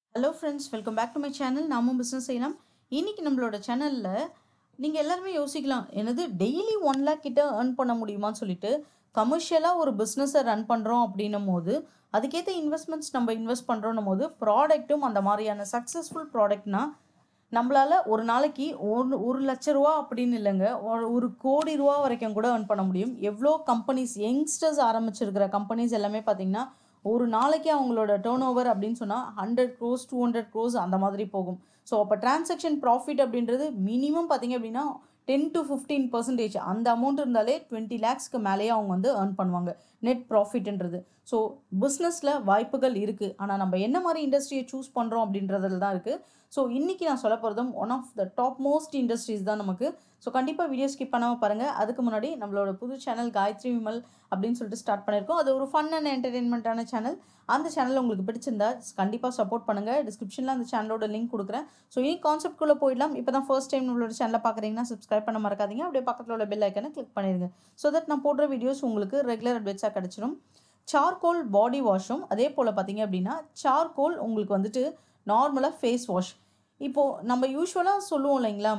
hello friends welcome back to my channel நாமும் business செய்யலாம் இன்னைக்கு நம்மளோட சேனலில் நீங்கள் எல்லாருமே யோசிக்கலாம் எனது டெய்லி ஒன் லேக் கிட்ட earn பண்ண முடியுமான்னு சொல்லிட்டு கமர்ஷியலாக ஒரு பிஸ்னஸை ரன் பண்ணுறோம் அப்படின்னும் போது அதுக்கேற்ற இன்வெஸ்ட்மெண்ட்ஸ் நம்ம இன்வெஸ்ட் பண்ணுறோன்னும் போது ப்ராடக்ட்டும் அந்த மாதிரியான சக்ஸஸ்ஃபுல் ப்ராடக்ட்னா நம்மளால் ஒரு நாளைக்கு ஒரு ஒரு லட்ச ரூபா அப்படின்னு இல்லைங்க ஒரு ஒரு கோடி ரூபா வரைக்கும் கூட earn பண்ண முடியும் எவ்வளோ கம்பெனிஸ் யங்ஸ்டர்ஸ் ஆரம்பிச்சிருக்கிற கம்பெனிஸ் எல்லாமே பார்த்தீங்கன்னா ஒரு நாளைக்கு அவங்களோட டேர்ன் ஓவர் அப்படின்னு சொன்னால் hundred crores two hundred crores அந்த மாதிரி போகும் ஸோ அப்போ டிரான்சாக்ஷன் ப்ராஃபிட் அப்படின்றது மினிமம் பார்த்தீங்க அப்படின்னா டென் டு ஃபிஃப்டீன் பர்சன்டேஜ் அந்த அமௌண்ட் இருந்தாலே டுவெண்ட்டி லேக்ஸ்க்கு மேலேயே அவங்க வந்து earn பண்ணுவாங்க நெட் ப்ராஃபிட்ன்றது ஸோ பிஸ்னஸில் வாய்ப்புகள் இருக்குது ஆனால் நம்ம என்ன மாதிரி இண்டஸ்ட்ரியை சூஸ் பண்ணுறோம் அப்படின்றதுல தான் இருக்குது ஸோ இன்றைக்கி நான் சொல்ல போகிறதும் one of the top most industries தான் நமக்கு ஸோ கண்டிப்பாக வீடியோ ஸ்கிப் பண்ணாமல் பாருங்கள் அதுக்கு முன்னாடி நம்மளோட புது சேனல் காயத்ரி விமல் அப்படின்னு சொல்லிட்டு ஸ்டார்ட் பண்ணியிருக்கோம் அது ஒரு ஃபன் அண்ட் என்டர்டெயின்மெண்ட்டான சேனல் அந்த சேனல் உங்களுக்கு பிடிச்சிருந்தா கண்டிப்பாக சப்போர்ட் பண்ணுங்கள் டிஸ்கிரிப்ஷனில் அந்த சேனலோட லிங்க் கொடுக்குறேன் ஸோ இனி கான்செப்ட்குள்ளே போயிடலாம் இப்போ தான் ஃபர்ஸ்ட் டைம் நம்மளோட சேனலை பார்க்குறீங்கன்னா சப்ஸ்கிரைப் பண்ண மறக்காதீங்க அப்படியே பக்கத்தில் உள்ள பெல் ஐக்கனை கிளிக் பண்ணிடுங்க ஸோ தட் நான் போடுற வீடியோஸ் உங்களுக்கு ரெகுலர் அட்வைஸாக கிடச்சிரும் சார்கோல் பாடி வாஷும் அதே போல் பார்த்தீங்க அப்படின்னா சார்கோல் உங்களுக்கு வந்துட்டு நார்மலாக ஃபேஸ் வாஷ் இப்போது நம்ம யூஸ்வலாக சொல்லுவோம் இல்லைங்களா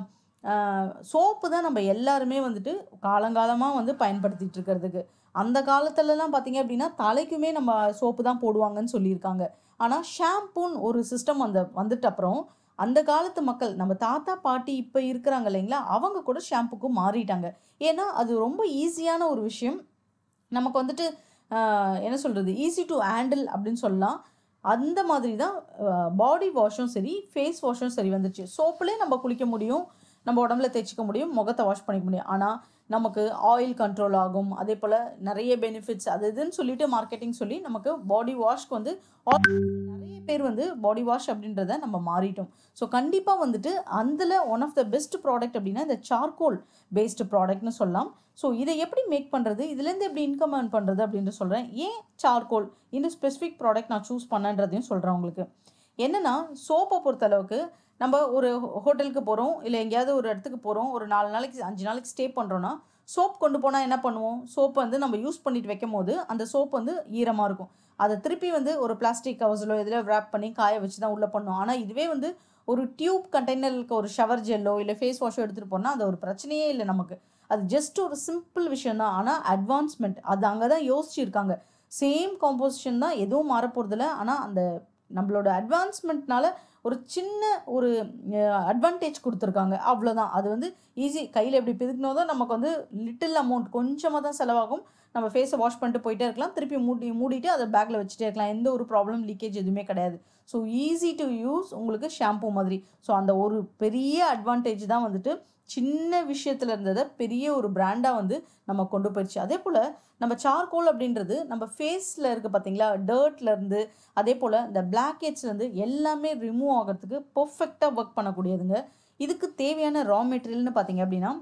சோப்பு தான் நம்ம எல்லாருமே வந்துட்டு காலங்காலமாக வந்து பயன்படுத்திட்டு இருக்கிறதுக்கு அந்த காலத்துலலாம் பார்த்தீங்க அப்படின்னா தலைக்குமே நம்ம சோப்பு தான் போடுவாங்கன்னு சொல்லியிருக்காங்க ஆனால் ஷாம்பூன்னு ஒரு சிஸ்டம் அந்த வந்துட்ட அப்புறம் அந்த காலத்து மக்கள் நம்ம தாத்தா பாட்டி இப்போ இருக்கிறாங்க இல்லைங்களா அவங்க கூட ஷாம்புக்கு மாறிட்டாங்க ஏன்னா அது ரொம்ப ஈஸியான ஒரு விஷயம் நமக்கு வந்துட்டு ஆஹ், என்ன சொல்கிறது ஈஸி டு ஹேண்டில் அப்படின்னு சொல்லலாம் அந்த மாதிரி தான் பாடி வாஷும் சரி ஃபேஸ் வாஷும் சரி வந்துச்சு சோப்புலேயே நம்ம குளிக்க முடியும் நம்ம உடம்புல தேய்ச்சிக்க முடியும் முகத்தை வாஷ் பண்ணிக்க முடியும் ஆனால் நமக்கு ஆயில் கண்ட்ரோல் ஆகும் அதே போல் நிறைய பெனிஃபிட்ஸ் அது இதுன்னு சொல்லிட்டு மார்க்கெட்டிங் சொல்லி நமக்கு பாடி வாஷ்க்கு வந்து almost நிறைய பேர் வந்து பாடி வாஷ் அப்படின்றத நம்ம மாறிட்டோம் ஸோ கண்டிப்பாக வந்துட்டு அதில் one of the best product அப்படின்னா இந்த சார்கோல் பேஸ்டு ப்ராடக்ட்னு சொல்லலாம் ஸோ இதை எப்படி மேக் பண்ணுறது இதுலேருந்து எப்படி இன்கம் earn பண்ணுறது அப்படின்னு சொல்கிறேன் ஏன் சார்கோல் இந்த ஸ்பெசிஃபிக் ப்ராடக்ட் நான் சூஸ் பண்ணன்றதையும் சொல்கிறேன் உங்களுக்கு என்னென்னா சோப்பை பொறுத்தளவுக்கு நம்ம ஒரு ஹோட்டலுக்கு போகிறோம் இல்லை எங்கேயாவது ஒரு இடத்துக்கு போகிறோம் ஒரு நாலு நாளைக்கு அஞ்சு நாளைக்கு ஸ்டே பண்ணுறோன்னா சோப் கொண்டு போனால் என்ன பண்ணுவோம் சோப் வந்து நம்ம யூஸ் பண்ணிட்டு வைக்கும் போது அந்த சோப் வந்து ஈரமாக இருக்கும் அதை திருப்பி வந்து ஒரு பிளாஸ்டிக் கவர்ஸிலோ இதில் wrap பண்ணி காய வச்சு தான் உள்ளே பண்ணோம் ஆனால் இதுவே வந்து ஒரு டியூப் கண்டெய்னருக்கு ஒரு ஷவர் ஜெல்லோ இல்லை ஃபேஸ் வாஷோ எடுத்துகிட்டு போனால் அது ஒரு பிரச்சனையே இல்லை நமக்கு அது ஜஸ்ட் ஒரு சிம்பிள் விஷயம் தான் ஆனால் அட்வான்ஸ்மெண்ட் அது அங்கே தான் யோசிச்சிருக்காங்க சேம் காம்போசிஷன் தான் எதுவும் மாறப்போகிறதில்ல ஆனால் அந்த நம்மளோட அட்வான்ஸ்மெண்ட்னால ஒரு சின்ன ஒரு அட்வான்டேஜ் கொடுத்துருக்காங்க அவ்வளோதான் அது வந்து ஈஸி கையில் எப்படி பிதுக்கினோதோ நமக்கு வந்து லிட்டில் அமௌண்ட் கொஞ்சமாக தான் செலவாகும் நம்ம ஃபேஸை வாஷ் பண்ணிட்டு போயிட்டே இருக்கலாம் திருப்பி மூடி மூடிட்டு அதை பேக்கில் வச்சுட்டே இருக்கலாம் எந்த ஒரு ப்ராப்ளம் லீக்கேஜ் எதுவுமே கிடையாது ஸோ ஈஸி டு யூஸ் உங்களுக்கு ஷாம்பூ மாதிரி ஸோ அந்த ஒரு பெரிய அட்வான்டேஜ் தான் வந்துட்டு சின்ன விஷயத்துல இருந்ததை பெரிய ஒரு பிராண்டாக வந்து நம்ம கொண்டு போயிடுச்சு அதே போல் நம்ம சார்கோல் அப்படின்றது நம்ம ஃபேஸில் இருக்குது பார்த்தீங்களா டர்ட்ல இருந்து அதே போல் இந்த பிளாக்கேட்ஸ்லேருந்து எல்லாமே ரிமூவ் ஆகிறதுக்கு பர்ஃபெக்டாக ஒர்க் பண்ணக்கூடியதுங்க இதுக்கு தேவையான ரா மெட்டீரியல்னு பார்த்தீங்க அப்படின்னா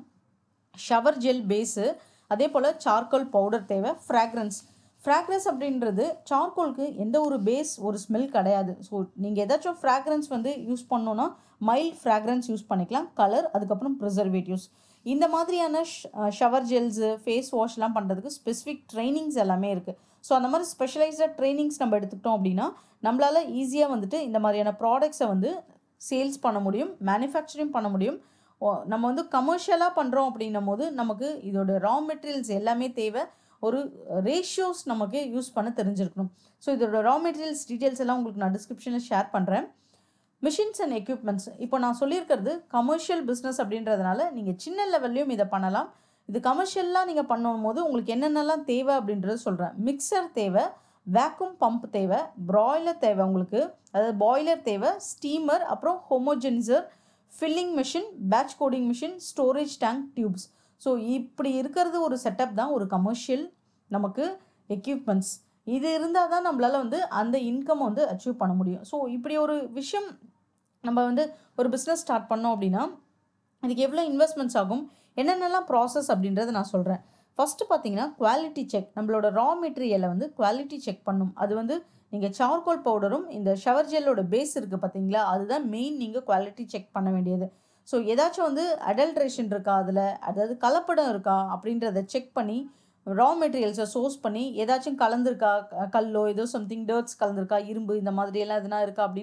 ஷவர் ஜெல் பேஸு அதே போல் சார்கோல் பவுடர் தேவை ஃப்ராக்ரன்ஸ் ஃப்ராக்ரன்ஸ் அப்படின்றது சார்கோலுக்கு எந்த ஒரு பேஸ் ஒரு ஸ்மெல் கிடையாது ஸோ நீங்கள் ஏதாச்சும் ஃப்ராக்ரன்ஸ் வந்து யூஸ் பண்ணோன்னா மைல்ட் ஃப்ராக்ரன்ஸ் யூஸ் பண்ணிக்கலாம் கலர் அதுக்கப்புறம் ப்ரிசர்வேட்டிவ்ஸ் இந்த மாதிரியான ஷவர் ஜெல்ஸு ஃபேஸ் வாஷ்லாம் பண்ணுறதுக்கு ஸ்பெசிஃபிக் ட்ரைனிங்ஸ் எல்லாமே இருக்குது ஸோ அந்த மாதிரி ஸ்பெஷலைஸ்டாக ட்ரைனிங்ஸ் நம்ம எடுத்துக்கிட்டோம் அப்படின்னா நம்மளால் ஈஸியாக வந்துட்டு இந்த மாதிரியான ப்ராடக்ட்ஸை வந்து சேல்ஸ் பண்ண முடியும் மேனுஃபேக்சரிங் பண்ண முடியும் ஓ, நம்ம வந்து கமர்ஷியலாக பண்ணுறோம் அப்படின்னும் போது நமக்கு இதோட ரா மெட்டீரியல்ஸ் எல்லாமே தேவை ஒரு ரேஷியோஸ் நமக்கு யூஸ் பண்ண தெரிஞ்சிருக்கணும் ஸோ இதோட ரா மெட்டீரியல்ஸ் டீட்டெயில்ஸ் எல்லாம் உங்களுக்கு நான் டிஸ்கிரிப்ஷனில் ஷேர் பண்ணுறேன் மிஷின்ஸ் அண்ட் எக்யூப்மெண்ட்ஸ் இப்போ நான் சொல்லியிருக்கிறது கமர்ஷியல் பிஸ்னஸ் அப்படின்றதுனால நீங்கள் சின்ன லெவல்லையும் இதை பண்ணலாம் இது கமர்ஷியலாக நீங்கள் பண்ணும் போது உங்களுக்கு என்னென்னலாம் தேவை அப்படின்றது சொல்கிறேன் மிக்சர் தேவை வேக்யூம் பம்ப் தேவை ப்ராய்லர் தேவை உங்களுக்கு அதாவது பாய்லர் தேவை ஸ்டீமர் அப்புறம் homogenizer filling machine batch coding machine storage tank tubes so இப்படி இருக்கிறது ஒரு செட்டப் தான் ஒரு கமர்ஷியல் நமக்கு எக்யூப்மெண்ட்ஸ் இது இருந்தால் தான் நம்மளால் வந்து அந்த இன்கம் வந்து அச்சீவ் பண்ண முடியும் ஸோ இப்படி ஒரு விஷயம் நம்ம வந்து ஒரு பிஸ்னஸ் ஸ்டார்ட் பண்ணோம் அப்படின்னா இதுக்கு எவ்வளோ இன்வெஸ்ட்மெண்ட்ஸ் ஆகும் என்னென்னலாம் ப்ராசஸ் அப்படின்றத நான் சொல்கிறேன் ஃபஸ்ட்டு பார்த்தீங்கன்னா குவாலிட்டி செக் நம்மளோட ரா மெட்டீரியலை வந்து குவாலிட்டி செக் பண்ணும் அது வந்து நீங்கள் சார்கோல் பவுடரும் இந்த ஷவர் ஜெல்லோட பேஸ் இருக்குது பார்த்தீங்களா அதுதான் மெயின் நீங்கள் குவாலிட்டி செக் பண்ண வேண்டியது ஸோ ஏதாச்சும் வந்து அடல்ட்ரேஷன் இருக்கா அதில் அதாவது கலப்படம் இருக்கா அப்படின்றத செக் பண்ணி ரா மெட்டீரியல்ஸை சோர்ஸ் பண்ணி ஏதாச்சும் கலந்துருக்கா க- கல்லோ ஏதோ சம்திங் டர்ட்ஸ் கலந்துருக்கா இரும்பு இந்த மாதிரி எல்லாம் எதுனா இருக்கா அப்படின்னு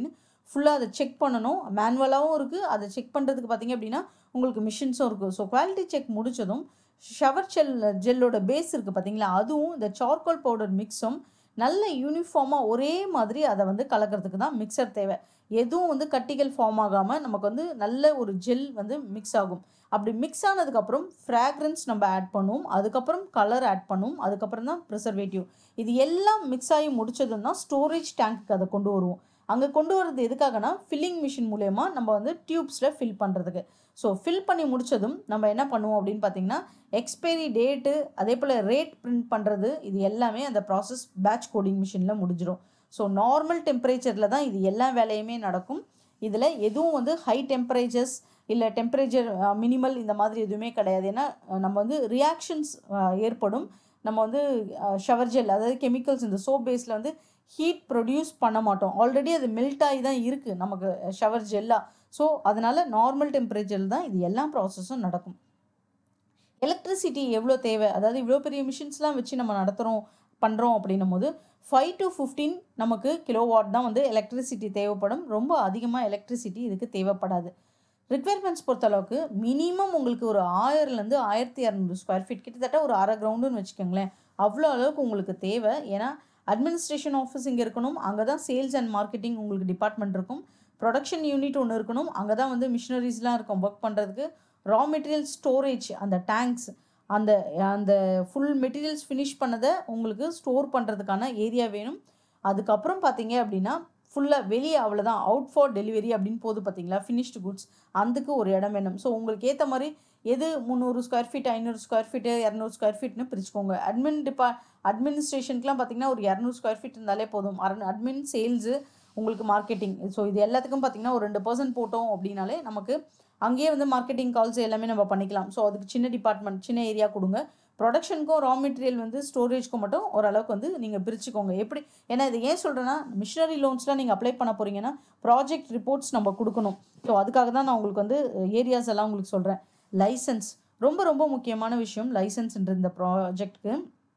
ஃபுல்லாக அதை செக் பண்ணணும் மேனுவலாகவும் இருக்குது அதை செக் பண்ணுறதுக்கு பார்த்தீங்க அப்படின்னா உங்களுக்கு மிஷின்ஸும் இருக்குது ஸோ குவாலிட்டி செக் முடிச்சதும் ஷவர் ஜெல் ஜெல்லோட பேஸ் இருக்குது பார்த்தீங்களா அதுவும் இந்த சார்கோல் பவுடர் மிக்ஸும் நல்ல யூனிஃபார்மாக ஒரே மாதிரி அதை வந்து கலக்கிறதுக்கு தான் மிக்சர் தேவை எதுவும் வந்து கட்டிகள் ஃபார்ம் ஆகாமல் நமக்கு வந்து நல்ல ஒரு ஜெல் வந்து மிக்ஸ் ஆகும் அப்படி மிக்ஸ் ஆனதுக்கப்புறம் ஃப்ராக்ரன்ஸ் நம்ம ஆட் பண்ணுவோம் அதுக்கப்புறம் கலர் ஆட் பண்ணுவோம் அதுக்கப்புறம் தான் ப்ரிசர்வேட்டிவ் இது எல்லாம் மிக்ஸ் ஆகி முடிச்சதும் தான் ஸ்டோரேஜ் டேங்க்கு அதை கொண்டு வருவோம் அங்கே கொண்டு வரது எதுக்காகனா ஃபில்லிங் மிஷின் மூலயமா நம்ம வந்து டியூப்ஸில் ஃபில் பண்ணுறதுக்கு ஸோ ஃபில் பண்ணி முடிச்சதும் நம்ம என்ன பண்ணுவோம் அப்படின்னு பார்த்தீங்கன்னா எக்ஸ்பைரி டேட்டு அதே போல் ரேட் பிரிண்ட் பண்ணுறது இது எல்லாமே அந்த ப்ராசஸ் பேட்ச் கோடிங் மிஷினில் முடிஞ்சிடும் ஸோ நார்மல் டெம்பரேச்சரில் தான் இது எல்லா வேலையுமே நடக்கும் இதில் எதுவும் வந்து ஹை டெம்பரேச்சர்ஸ் இல்லை டெம்பரேச்சர் மினிமல் இந்த மாதிரி எதுவுமே கிடையாது ஏன்னா அஹ், நம்ம வந்து ரியாக்ஷன்ஸ் ஏற்படும் நம்ம வந்து ஷவர் ஜெல் அதாவது கெமிக்கல்ஸ் இந்த சோப் பேஸில் வந்து ஹீட் ப்ரொடியூஸ் பண்ண மாட்டோம் ஆல்ரெடி அது மெல்ட் ஆகி தான் இருக்குது நமக்கு ஷவர் ஜெல்லாக ஸோ அதனால் நார்மல் டெம்பரேச்சரில் தான் இது எல்லா ப்ராசஸும் நடக்கும் எலக்ட்ரிசிட்டி எவ்வளோ தேவை அதாவது இவ்வளோ பெரிய மிஷின்ஸ்லாம் வச்சு நம்ம நடத்துகிறோம் பண்ணுறோம் அப்படின்னும் போது ஃபைவ் டு ஃபிஃப்டீன் நமக்கு கிலோவாட் தான் வந்து எலக்ட்ரிசிட்டி தேவைப்படும் ரொம்ப அதிகமாக எலக்ட்ரிசிட்டி இதுக்கு தேவைப்படாது ரிக்வயர்மெண்ட்ஸ் பொறுத்தளவுக்கு மினிமம் உங்களுக்கு ஒரு ஆயிரம்லேருந்து ஆயிரத்தி இரநூறு ஸ்கொயர் ஃபீட் கிட்டத்தட்ட ஒரு அரை கிரவுண்டுன்னு வச்சுக்கோங்களேன் அவ்வளோ அளவுக்கு உங்களுக்கு தேவை ஏன்னா அட்மினிஸ்ட்ரேஷன் ஆஃபீஸ் இங்கே இருக்கணும் அங்கே தான் சேல்ஸ் அண்ட் மார்க்கெட்டிங் உங்களுக்கு டிபார்ட்மெண்ட் இருக்கும் ப்ரொடக்ஷன் யூனிட் ஒன்று இருக்கணும் அங்கே தான் வந்து மிஷினரிஸ்லாம் இருக்கும் ஒர்க் பண்ணுறதுக்கு ரா மெட்டீரியல் ஸ்டோரேஜ் அந்த டேங்க்ஸ் அந்த அந்த ஃபுல் மெட்டீரியல்ஸ் ஃபினிஷ் பண்ணதை உங்களுக்கு ஸ்டோர் பண்ணுறதுக்கான ஏரியா வேணும் அதுக்கப்புறம் பார்த்தீங்க அப்படின்னா ஃபுல்லாக வெளியே அவ்வளோதான் அவுட் ஃபார் டெலிவரி அப்படின்னு போது பார்த்தீங்களா ஃபினிஷ்டு குட்ஸ் அதுக்கு ஒரு இடம் வேணும் ஸோ உங்களுக்கு ஏற்ற மாதிரி எது முந்நூறு ஸ்கொயர் ஃபீட் ஐநூறு ஸ்கொயர் ஃபீட்டு இரநூறு ஸ்கொயர் ஃபீட்னு பிரிச்சுக்கோங்க அட்மின் டிபா அட்மினிஸ்ட்ரேஷனுக்குலாம் பார்த்தீங்கன்னா ஒரு இரநூறு ஸ்கொயர் ஃபீட் இருந்தாலே போதும் அட்மின் சேல்ஸு உங்களுக்கு மார்க்கெட்டிங் ஸோ இது எல்லாத்துக்கும் பார்த்தீங்கன்னா ஒரு ரெண்டு பர்சன்ட் போட்டோம் அப்படின்னாலே நமக்கு அங்கேயே வந்து மார்க்கெட்டிங் கால்ஸ் எல்லாமே நம்ம பண்ணிக்கலாம் ஸோ அதுக்கு சின்ன டிபார்ட்மெண்ட் சின்ன ஏரியா கொடுங்க ப்ரொடக்ஷனுக்கும் ரா மெட்டீரியல் வந்து ஸ்டோரேஜ்க்கும் மட்டும் ஓரளவுக்கு வந்து நீங்கள் பிரிச்சுக்கோங்க எப்படி ஏன்னா இது ஏன் சொல்கிறேன்னா மிஷினரி லோன்ஸ்லாம் நீங்கள் அப்ளை பண்ண போகிறீங்கன்னா ப்ராஜெக்ட் ரிப்போர்ட்ஸ் நம்ம கொடுக்கணும் ஸோ அதுக்காக தான் நான் உங்களுக்கு வந்து ஏரியாஸ் எல்லாம் உங்களுக்கு சொல்கிறேன் லைசன்ஸ் ரொம்ப ரொம்ப முக்கியமான விஷயம் லைசன்ஸ்ன்ற இந்த ப்ராஜெக்ட்டுக்கு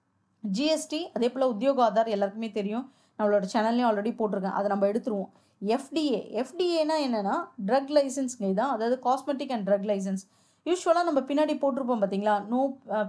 ஜிஎஸ்டி அதே போல் உத்தியோக ஆதார் எல்லாருக்குமே தெரியும் நம்மளோட சேனல்லையும் ஆல்ரெடி போட்டிருக்கேன் அதை நம்ம எடுத்துருவோம் எஃப்டிஏ எஃப்டிஏனா என்னென்னா ட்ரக் லைசன்ஸ்ங்க இதான் அதாவது காஸ்மெட்டிக் அண்ட் ட்ரக் லைசன்ஸ் யூஸ்வலாக நம்ம பின்னாடி போட்டிருப்போம் பார்த்தீங்களா நோ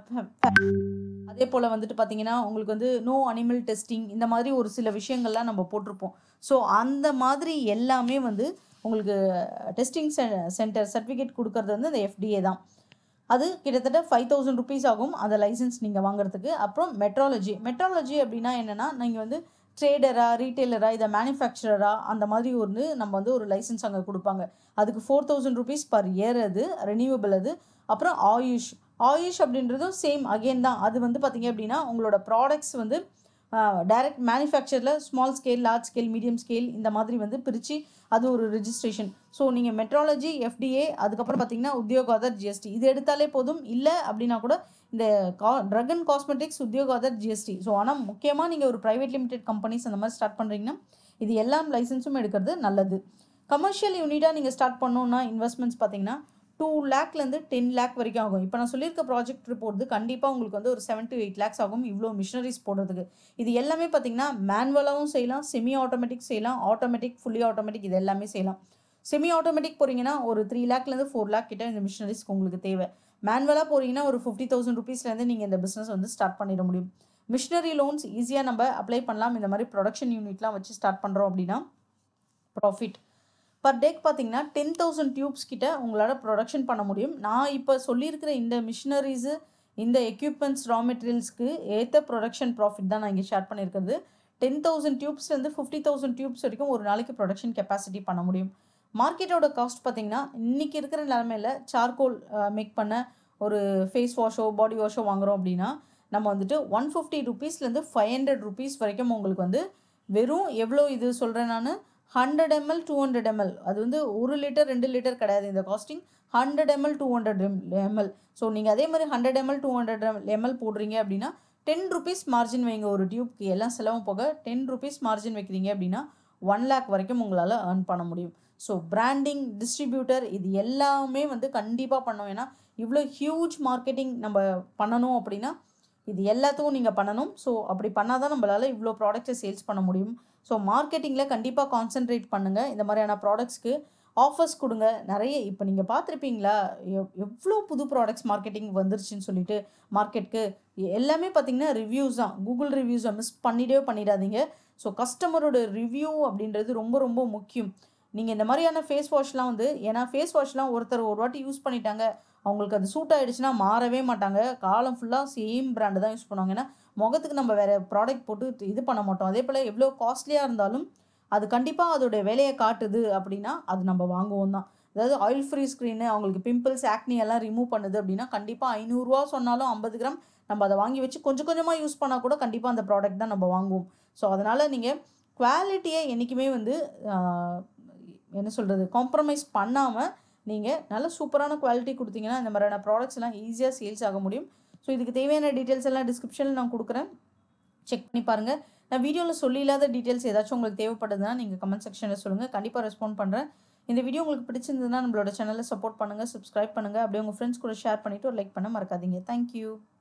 அதே போல் வந்துட்டு பார்த்தீங்கன்னா உங்களுக்கு வந்து நோ அனிமல் டெஸ்டிங் இந்த மாதிரி ஒரு சில விஷயங்கள்லாம் நம்ம போட்டிருப்போம் ஸோ அந்த மாதிரி எல்லாமே வந்து உங்களுக்கு டெஸ்டிங் சென்டர் சர்டிஃபிகேட் கொடுக்கறது வந்து அந்த எஃப்டிஏ தான் அது கிட்டத்தட்ட ஃபைவ் தௌசண்ட் ருபீஸ் ஆகும் அந்த லைசன்ஸ் நீங்கள் வாங்குறதுக்கு அப்புறம் மெட்ராலஜி மெட்ராலஜி அப்படின்னா என்னென்னா நீங்கள் வந்து ட்ரேடரா ரீட்டைலரா இதை மேனுஃபேக்சரரா அந்த மாதிரி ஒரு நம்ம வந்து ஒரு லைசன்ஸ் அங்கே கொடுப்பாங்க அதுக்கு four thousand rupees per year அது ரெனியூவபிள் அது அப்புறம் ஆயுஷ் ஆயுஷ் அப்படின்றதும் சேம் அகெயின் தான் அது வந்து பார்த்தீங்க அப்படின்னா உங்களோட ப்ராடக்ட்ஸ் வந்து டைரக்ட் மேனுஃபேக்சரில் small scale large scale medium scale இந்த மாதிரி வந்து பிரித்து அது ஒரு ரெஜிஸ்ட்ரேஷன் ஸோ நீங்கள் மெட்ராலஜி எஃப்டிஏ அதுக்கப்புறம் பார்த்தீங்கன்னா உத்தியோகாதர் ஜிஎஸ்டி இது எடுத்தாலே போதும் இல்லை அப்படின்னா கூட இந்த கா ட்ரக் அண்ட் காஸ்மெட்டிக்ஸ் உத்தியோகாதர் ஜிஎஸ்டி ஸோ ஆனால் முக்கியமாக நீங்கள் ஒரு ப்ரைவேட் லிமிடெட் கம்பெனிஸ் அந்த மாதிரி ஸ்டார்ட் பண்ணுறீங்கன்னா இது எல்லா லைசன்ஸும் எடுக்கிறது நல்லது கமர்ஷியல் யூனிட்டாக நீங்கள் ஸ்டார்ட் பண்ணோன்னா இன்வெஸ்ட்மெண்ட்ஸ் பார்த்தீங்கன்னா டூ லேக்லேருந்து டென் லேக் வரைக்கும் ஆகும் இப்போ நான் சொல்லியிருக்க ப்ராஜெக்ட் ரிப்போர்ட் கண்டிப்பாக உங்களுக்கு வந்து ஒரு செவன் டு எயிட் லேக்ஸ் ஆகும் இவ்வளோ மிஷினரிஸ் போடுறதுக்கு இது எல்லாமே பார்த்தீங்கன்னா மேனுவலாகவும் செய்யலாம் செமி ஆட்டோமேட்டிக் செய்யலாம் ஆட்டோமேட்டிக் ஃபுல்லி ஆட்டோமேட்டிக் இது எல்லாமே செய்யலாம் செமி ஆட்டோமேட்டிக் போகிறீங்கன்னா ஒரு த்ரீ லேக்லேருந்து ஃபோர் லேக் கிட்ட இந்த மிஷினரிஸ்க்கு உங்களுக்கு தேவை மேனுவலாக போகிறீங்கன்னா ஒரு ஃபிஃப்டி தௌசண்ட் ருபீஸ்லேருந்து நீங்கள் இந்த பிஸ்னஸ் வந்து ஸ்டார்ட் பண்ணிட முடியும் மிஷினரி லோன்ஸ் ஈஸியாக நம்ம அப்ளை பண்ணலாம் இந்த மாதிரி ப்ரொடக்ஷன் யூனிட்லாம் வச்சு ஸ்டார்ட் பண்ணுறோம் அப்படின்னா ப்ராஃபிட் பர் டேக்கு பார்த்தீங்கன்னா டென் தௌசண்ட் டியூப்ஸ் கிட்ட உங்களால் ப்ரொடக்ஷன் பண்ண முடியும் நான் இப்போ சொல்லியிருக்கிற இந்த மிஷினரிஸு இந்த எக்யூப்மெண்ட்ஸ் ரா மெட்டீரியல்ஸ்க்கு ஏற்ற ப்ரொடக்ஷன் ப்ராஃபிட் தான் நான் இங்கே ஷேர் பண்ணியிருக்கிறது டென் தௌசண்ட் டியூப்ஸ்லேருந்து ஃபிஃப்டி தௌசண்ட் டியூப்ஸ் வரைக்கும் ஒரு நாளைக்கு ப்ரொடக்ஷன் கெப்பாசிட்டி பண்ண முடியும் மார்க்கெட்டோட காஸ்ட் பார்த்தீங்கன்னா இன்றைக்கி இருக்கிற நிலமையில் சார்கோல் மேக் பண்ண ஒரு ஃபேஸ் வாஷோ பாடி வாஷோ வாங்குகிறோம் அப்படின்னா நம்ம வந்துட்டு ஒன் ஃபிஃப்டி ருபீஸ்லேருந்து ஃபைவ் ஹண்ட்ரட் ருபீஸ் வரைக்கும் உங்களுக்கு வந்து வெறும் எவ்வளோ இது சொல்கிறேன் நான் hundred ml two hundred ml அது வந்து ஒரு லிட்டர் ரெண்டு லிட்டர் கிடையாது இந்த costing hundred ml two hundred ml so நீங்கள் அதே மாதிரி hundred ml two hundred ml போடுறீங்க அப்படின்னா டென் ருபீஸ் மார்ஜின் வைங்க ஒரு டியூப்க்கு எல்லாம் செலவும் போக டென் ருபீஸ் மார்ஜின் வைக்கிறீங்க அப்படின்னா ஒன் லேக் வரைக்கும் உங்களால் ஏர்ன் பண்ண முடியும் ஸோ பிராண்டிங் டிஸ்ட்ரிபியூட்டர் இது எல்லாமே வந்து கண்டிப்பாக பண்ணோம் ஏன்னா இவ்வளோ ஹியூஜ் மார்க்கெட்டிங் நம்ம பண்ணணும் அப்படின்னா இது எல்லாத்துக்கும் நீங்கள் பண்ணணும் ஸோ அப்படி பண்ணால் தான் நம்மளால் இவ்வளோ ப்ராடக்ட்ஸை சேல்ஸ் பண்ண முடியும் ஸோ மார்க்கெட்டிங்கில் கண்டிப்பாக கான்சென்ட்ரேட் பண்ணுங்கள் இந்த மாதிரியான ப்ராடக்ட்ஸ்க்கு ஆஃபர்ஸ் கொடுங்க நிறைய இப்போ நீங்கள் பார்த்துருப்பீங்களா எவ் எவ்வளோ புது ப்ராடக்ட்ஸ் மார்க்கெட்டிங் வந்துருச்சுன்னு சொல்லிட்டு மார்க்கெட்டுக்கு எல்லாமே பார்த்தீங்கன்னா ரிவ்யூஸ் தான் கூகுள் ரிவ்யூஸை மிஸ் பண்ணிடவே பண்ணிடாதீங்க ஸோ கஸ்டமரோட ரிவ்யூ அப்படின்றது ரொம்ப ரொம்ப முக்கியம் நீங்கள் இந்த மாதிரியான ஃபேஸ் வாஷ்லாம் வந்து ஏன்னா ஃபேஸ் வாஷ்லாம் ஒருத்தர் ஒரு வாட்டி யூஸ் பண்ணிட்டாங்க அவங்களுக்கு அது சூட் ஆகிடுச்சுன்னா மாறவே மாட்டாங்க காலம் ஃபுல்லாக சேம் பிராண்டு தான் யூஸ் பண்ணுவாங்க ஏன்னா முகத்துக்கு நம்ம வேறு ப்ராடக்ட் போட்டு இது பண்ண மாட்டோம் அதே போல் எவ்வளோ காஸ்ட்லியாக இருந்தாலும் அது கண்டிப்பாக அதோடைய விலையை காட்டுது அப்படின்னா அது நம்ம வாங்குவோம் தான் அதாவது ஆயில் ஃப்ரீ ஸ்க்ரீனு அவங்களுக்கு பிம்பிள்ஸ் ஆக்னி எல்லாம் ரிமூவ் பண்ணுது அப்படின்னா கண்டிப்பாக ஐநூறுரூவா சொன்னாலும் ஐம்பது கிராம் நம்ம அதை வாங்கி வச்சு கொஞ்சம் கொஞ்சமாக யூஸ் பண்ணால் கூட கண்டிப்பாக அந்த ப்ராடக்ட் தான் நம்ம வாங்குவோம் ஸோ அதனால் நீங்கள் குவாலிட்டியை என்றைக்குமே வந்து என்ன சொல்கிறது காம்ப்ரமைஸ் பண்ணாமல் நீங்கள் நல்ல சூப்பரான குவாலிட்டி கொடுத்தீங்கன்னா இந்த மாதிரியான ப்ராடக்ட்ஸ் எல்லாம் ஈஸியாக சேல்ஸ் ஆக முடியும் ஸோ இதுக்கு தேவையான டீட்டெயில்ஸ் எல்லாம் டிஸ்கிரிப்ஷனில் நான் கொடுக்குறேன் செக் பண்ணி பாருங்கள் நான் வீடியோவில் சொல்லி இல்லாத டீட்டெயில்ஸ் ஏதாச்சும் உங்களுக்கு தேவைப்படுதுன்னா நீங்கள் கமெண்ட் செக்ஷனில் சொல்லுங்கள் கண்டிப்பாக ரெஸ்பாண்ட் பண்ணுறேன் இந்த வீடியோ உங்களுக்கு பிடிச்சிருந்ததுன்னா நம்மளோட சேனலை சப்போர்ட் பண்ணுங்கள் சப்ஸ்கிரைப் பண்ணுங்கள் அப்படியே உங்கள் ஃப்ரெண்ட்ஸ் கூட ஷேர் பண்ணிவிட்டு ஒரு லைக் பண்ண மறக்காதீங்க தேங்க்யூ